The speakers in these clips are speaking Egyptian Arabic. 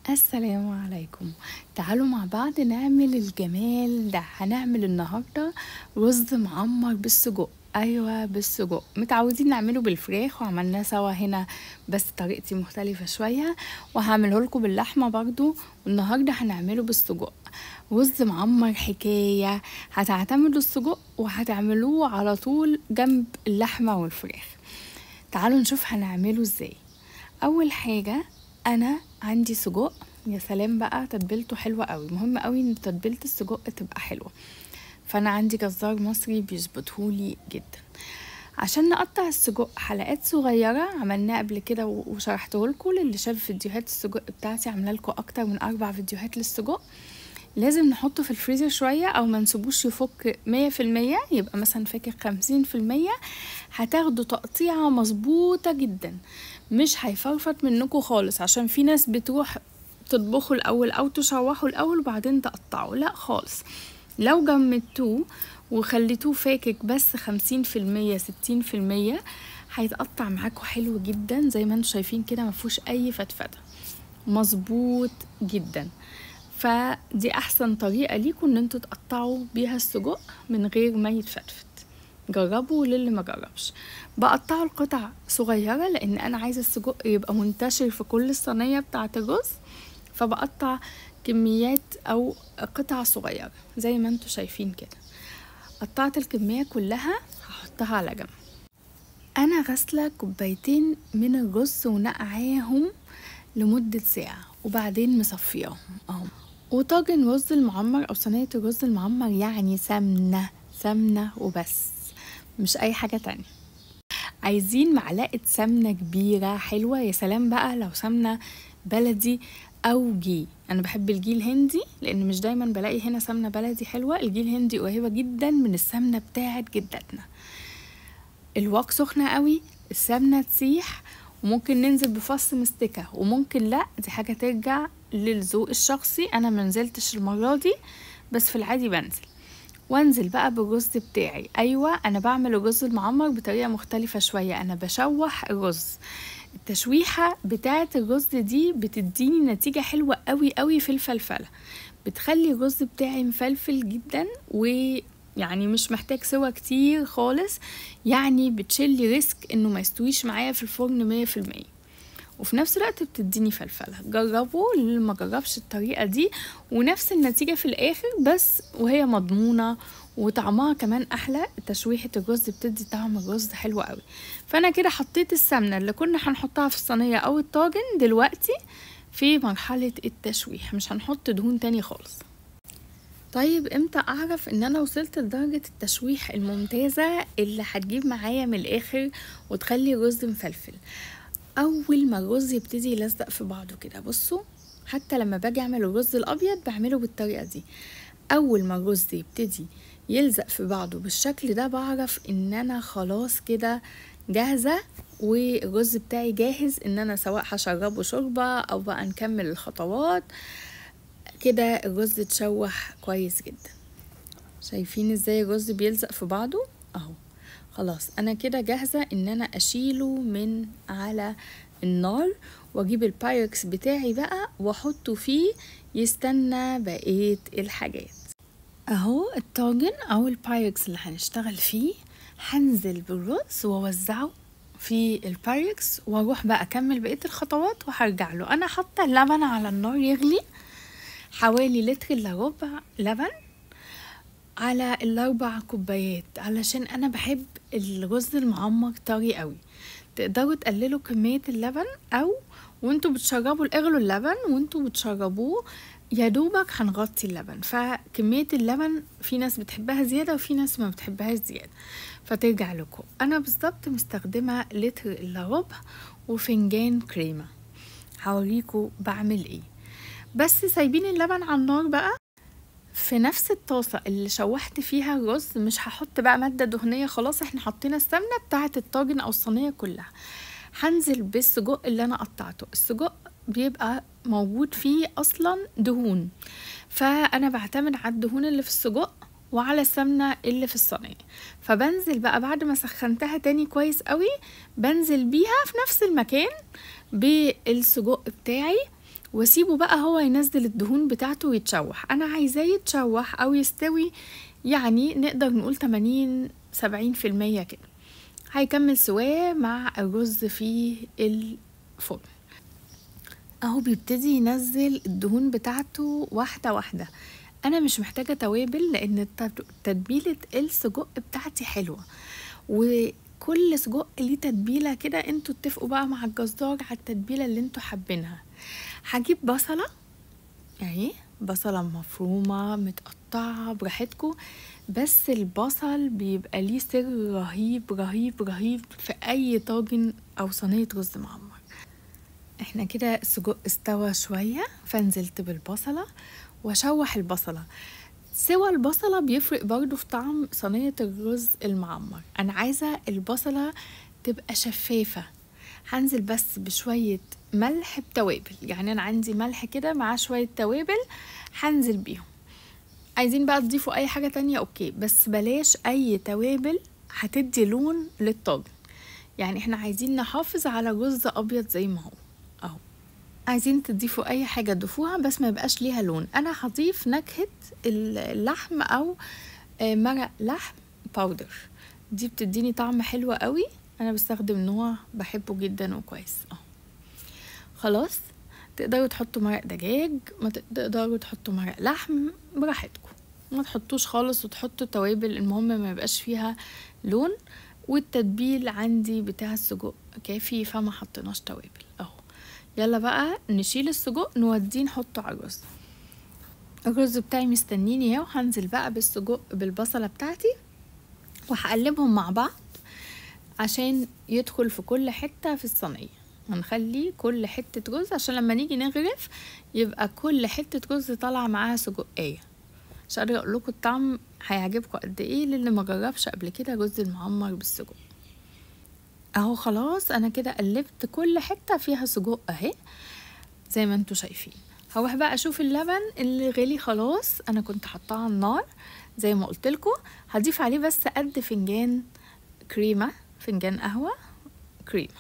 السلام عليكم تعالوا مع بعض نعمل الجمال ده هنعمل النهاردة رز معمر بالسجق ايوه بالسجق متعودين نعمله بالفراخ وعملناه سوا هنا بس طريقتي مختلفة شوية وهعمله لكم باللحمة برضو والنهاردة هنعمله بالسجق رز معمر حكاية هتعتمدوا السجق وهتعملوه على طول جنب اللحمة والفراخ تعالوا نشوف هنعمله ازاي اول حاجة انا عندي سجق يا سلام بقى تتبيلته حلوة قوي مهم قوي ان تتبيلة السجق تبقى حلوة فانا عندي جزار مصري بيظبطهولي جدا عشان نقطع السجق حلقات صغيرة عملناه قبل كده وشرحته لكم اللي شاف فيديوهات السجق بتاعتي عامله لكم اكتر من اربع فيديوهات للسجق لازم نحطه في الفريزر شوية او منسيبوش يفك مية في المية يبقى مثلا فاكر خمسين في المية هتاخدوا تقطيعة مظبوطة جدا مش هيفرفط منكم خالص عشان في ناس بتروح تطبخوا الاول او تشوحوا الاول وبعدين تقطعوا لا خالص لو جمدتوه وخليتوه فاكك بس خمسين في المية ستين في المية هيتقطع معاكم حلو جدا زي ما انتم شايفين كده مفهوش اي فتفتة مظبوط جدا فدي احسن طريقة ليكم ان انتوا تقطعوا بيها السجق من غير ما يتفتفت جربوا للي ما جربش بقطعه القطع صغيرة لان انا عايزة السجق يبقى منتشر في كل الصينية بتاعة الرز فبقطع كميات او قطع صغيرة زي ما انتوا شايفين كده قطعت الكمية كلها هحطها على جنب انا غاسلة كوبايتين من الرز ونقعاهم لمدة ساعة وبعدين مصفياهم اهو وطاجن رز المعمر او صينية الرز المعمر يعني سمنة سمنة وبس مش اي حاجة تانية عايزين معلقة سمنة كبيرة حلوة يا سلام بقى لو سمنة بلدي او جي انا بحب الجي الهندي لان مش دايما بلاقي هنا سمنة بلدي حلوة الجي الهندي قريبة جدا من السمنة بتاعت جدتنا الواق سخنة قوي السمنة تسيح وممكن ننزل بفص مستكة وممكن لا دي حاجة ترجع للذوق الشخصي انا منزلتش المرة دي بس في العادي بنزل وانزل بقى بالرز بتاعي ايوه انا بعمل الرز المعمر بطريقه مختلفه شويه انا بشوح الرز التشويحه بتاعه الرز دي بتديني نتيجه حلوه قوي قوي في الفلفله بتخلي الرز بتاعي مفلفل جدا ويعني مش محتاج سوا كتير خالص يعني بتشيلي ريسك انه ما يستويش معايا في الفرن مية في المية وفي نفس الوقت بتديني فلفله جربوا اللي ما جربش الطريقه دي ونفس النتيجه في الاخر بس وهي مضمونه وطعمها كمان احلى تشويحه الرز بتدي طعم الرز حلو قوي فانا كده حطيت السمنه اللي كنا هنحطها في الصينيه او الطاجن دلوقتي في مرحله التشويح مش هنحط دهون تاني خالص طيب امتى اعرف ان انا وصلت لدرجة التشويح الممتازة اللي هتجيب معايا من الاخر وتخلي الرز مفلفل اول ما الرز يبتدي يلزق في بعضه كده بصوا حتى لما باجي اعمل الرز الابيض بعمله بالطريقه دي اول ما الرز يبتدي يلزق في بعضه بالشكل ده بعرف ان انا خلاص كده جاهزه والرز بتاعي جاهز ان انا سواء هشربه شوربه او بقى نكمل الخطوات كده الرز اتشوح كويس جدا شايفين ازاي الرز بيلزق في بعضه اهو خلاص انا كده جاهزة ان انا اشيله من على النار واجيب البايركس بتاعي بقى واحطه فيه يستنى بقية الحاجات اهو الطاجن او البايركس اللي هنشتغل فيه هنزل بالرز واوزعه في البايركس واروح بقى اكمل بقية الخطوات وهرجع له انا حاطة اللبن على النار يغلي حوالي لتر الا ربع لبن على الاربع كوبايات علشان انا بحب الرز المعمر طري قوي تقدروا تقللوا كمية اللبن او وانتوا بتشربوا اغلوا اللبن وانتوا بتشربوه يا دوبك هنغطي اللبن فكمية اللبن في ناس بتحبها زيادة وفي ناس ما بتحبهاش زيادة فترجع لكم انا بالظبط مستخدمة لتر الا ربع وفنجان كريمة هوريكم بعمل ايه بس سايبين اللبن على النار بقى في نفس الطاسة اللي شوحت فيها الرز مش هحط بقى مادة دهنية خلاص احنا حطينا السمنة بتاعة الطاجن او الصينية كلها هنزل بالسجق اللي انا قطعته السجق بيبقى موجود فيه اصلا دهون فانا بعتمد على الدهون اللي في السجق وعلى السمنة اللي في الصينية فبنزل بقى بعد ما سخنتها تاني كويس قوي بنزل بيها في نفس المكان بالسجق بتاعي واسيبه بقى هو ينزل الدهون بتاعته ويتشوح انا عايزاه يتشوح او يستوي يعني نقدر نقول 80 70 في المية كده هيكمل سواه مع الرز في الفرن اهو بيبتدي ينزل الدهون بتاعته واحدة واحدة انا مش محتاجة توابل لان تتبيلة السجق بتاعتي حلوة وكل سجق ليه تتبيلة كده انتوا اتفقوا بقى مع الجزار على التتبيلة اللي انتوا حابينها هجيب بصلة اهي بصلة مفرومة متقطعة براحتكم بس البصل بيبقى ليه سر رهيب رهيب رهيب في اي طاجن او صينية رز معمر احنا كده السجق استوى شوية فنزلت بالبصلة واشوح البصلة سوى البصلة بيفرق برضو في طعم صينية الرز المعمر انا عايزة البصلة تبقى شفافة هنزل بس بشوية ملح بتوابل يعني انا عندي ملح كده مع شوية توابل هنزل بيهم عايزين بقى تضيفوا اي حاجة تانية اوكي بس بلاش اي توابل هتدي لون للطاجن يعني احنا عايزين نحافظ على رز ابيض زي ما هو اهو عايزين تضيفوا اي حاجة تضيفوها بس ما يبقاش ليها لون انا هضيف نكهة اللحم او مرق لحم باودر دي بتديني طعم حلو قوي انا بستخدم نوع بحبه جدا وكويس اهو خلاص تقدروا تحطوا مرق دجاج ما تقدروا تحطوا مرق لحم براحتكم ما تحطوش خالص وتحطوا توابل المهم ما يبقاش فيها لون والتتبيل عندي بتاع السجق كافي فما حطيناش توابل اهو يلا بقى نشيل السجق نوديه نحطه على الرز الرز بتاعي مستنيني اهو هنزل بقى بالسجق بالبصله بتاعتي وهقلبهم مع بعض عشان يدخل في كل حته في الصينيه هنخلي كل حتة رز عشان لما نيجي نغرف يبقى كل حتة رز طالعة معاها سجقية مش قادرة اقول لكم الطعم هيعجبكم قد ايه للي ما جربش قبل كده رز المعمر بالسجق اهو خلاص انا كده قلبت كل حتة فيها سجق اهي زي ما انتوا شايفين هروح بقى اشوف اللبن اللي غلي خلاص انا كنت حطاه على النار زي ما قلت لكم هضيف عليه بس قد فنجان كريمة فنجان قهوة كريمة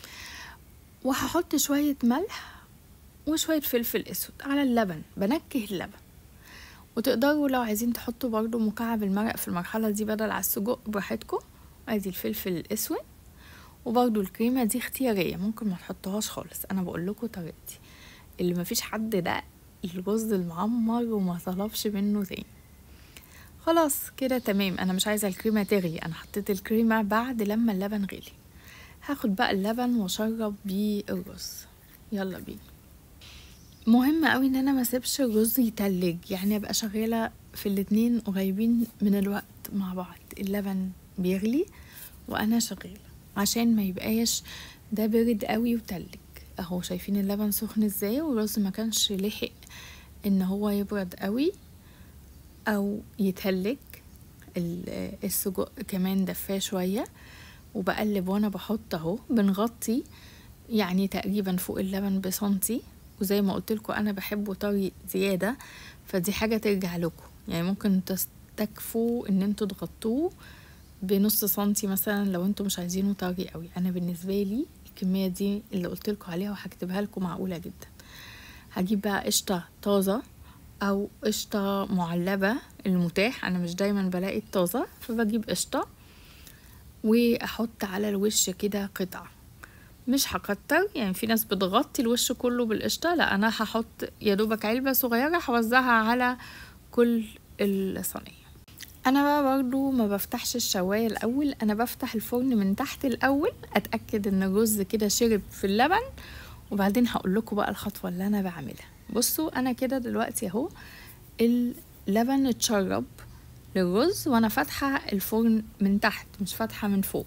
وهحط شوية ملح وشوية فلفل اسود على اللبن بنكه اللبن وتقدروا لو عايزين تحطوا برضو مكعب المرق في المرحلة دي بدل على السجق براحتكم ادي الفلفل الاسود وبرضو الكريمة دي اختيارية ممكن ما تحطوهاش خالص انا بقول لكم طريقتي اللي مفيش حد ده الرز المعمر وما طلبش منه تاني خلاص كده تمام انا مش عايزه الكريمه تغلي انا حطيت الكريمه بعد لما اللبن غلي هاخد بقى اللبن واشرب بيه الرز يلا بينا مهم قوي ان انا ما اسيبش الرز يتلج يعني ابقى شغاله في الاتنين قريبين من الوقت مع بعض اللبن بيغلي وانا شغاله عشان ما يبقاش ده برد قوي وتلج اهو شايفين اللبن سخن ازاي والرز ما كانش لحق ان هو يبرد قوي او يتهلج السجق كمان دفاه شويه وبقلب وانا بحط اهو بنغطي يعني تقريبا فوق اللبن بسنتي وزي ما قلت لكم انا بحبه طري زياده فدي حاجه ترجع لكم يعني ممكن تستكفوا ان انتوا تغطوه بنص سنتي مثلا لو انتوا مش عايزينه طري قوي انا بالنسبه لي الكميه دي اللي قلت لكم عليها وهكتبها لكم معقوله جدا هجيب بقى قشطه طازه او قشطه معلبه المتاح انا مش دايما بلاقي الطازه فبجيب قشطه واحط على الوش كده قطعه مش هكتر يعني في ناس بتغطي الوش كله بالقشطه لا انا هحط يا دوبك علبه صغيره هوزعها على كل الصينيه انا بقى برضو ما بفتحش الشوايه الاول انا بفتح الفرن من تحت الاول اتاكد ان الرز كده شرب في اللبن وبعدين هقول لكم بقى الخطوه اللي انا بعملها بصوا انا كده دلوقتي اهو اللبن اتشرب للرز وانا فاتحه الفرن من تحت مش فاتحه من فوق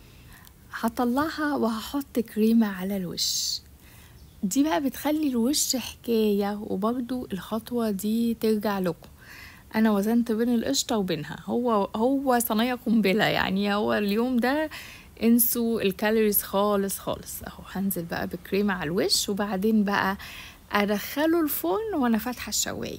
هطلعها وهحط كريمه على الوش دي بقى بتخلي الوش حكايه وبرضو الخطوه دي ترجع لكم انا وزنت بين القشطه وبينها هو هو صينيه قنبله يعني هو اليوم ده انسوا الكالوريز خالص خالص اهو هنزل بقى بالكريمه على الوش وبعدين بقى ادخله الفرن وانا فاتحه الشوايه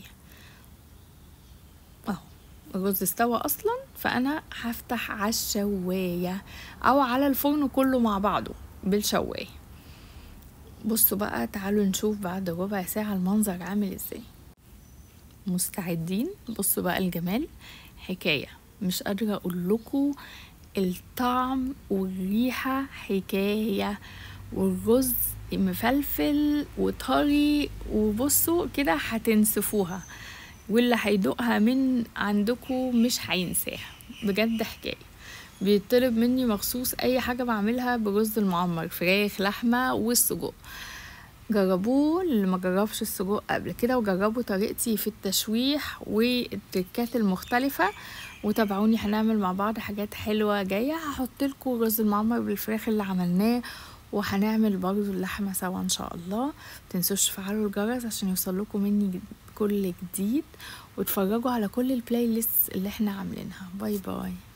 اهو الرز استوى اصلا فانا هفتح على الشوايه او على الفرن كله مع بعضه بالشوايه بصوا بقى تعالوا نشوف بعد ربع ساعة المنظر عامل ازاي مستعدين بصوا بقى الجمال حكاية مش قادرة اقول لكم الطعم والريحة حكاية والرز مفلفل وطري وبصوا كده هتنسفوها واللي هيدوقها من عندكم مش هينساها بجد حكاية بيطلب مني مخصوص اي حاجة بعملها برز المعمر فراخ لحمة والسجق جربوه اللي ما جربش السجق قبل كده وجربوا طريقتي في التشويح والتركات المختلفة وتابعوني هنعمل مع بعض حاجات حلوة جاية هحط لكم رز المعمر بالفراخ اللي عملناه وهنعمل برضو اللحمة سوا ان شاء الله متنسوش تفعلوا الجرس عشان يوصلكم مني كل جديد واتفرجوا على كل البلاي ليست اللي احنا عاملينها باي باي